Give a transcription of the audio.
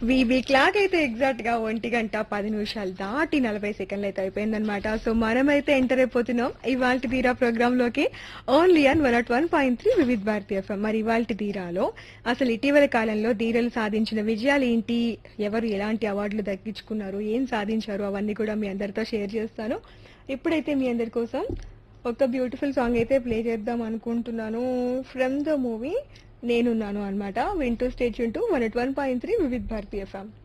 VB clock అయితే exact గా ఒంటి గంట పది నిమిషాలు దాటి నలభై సెకండ్లు అయితే అయిపోయిందనమాట సో మనమైతే ఎంటర్ అయిపోతున్నాం ఇవాళ తీరా ప్రోగ్రామ్ లోకి only on one one point three Vividh Bharati FM మరి ఇవాళ తీరాలో అసలు ఇటీవల కాలంలో ధీరలు సాధించిన విజయాలు ఏంటి ఎవరు ఎలాంటి అవార్డులు దక్కించుకున్నారు ఏం సాధించారు అవన్నీ కూడా మీ అందరితో షేర్ చేస్తాను ఇప్పుడైతే మీ అందరి కోసం ఒక బ్యూటిఫుల్ సాంగ్ అయితే ప్లే చేద్దాం అనుకుంటున్నాను ఫ్రమ్ ద మూవీ నేనున్నాను అనమాట వింటూ state to one at one point three Vividh Bharati FM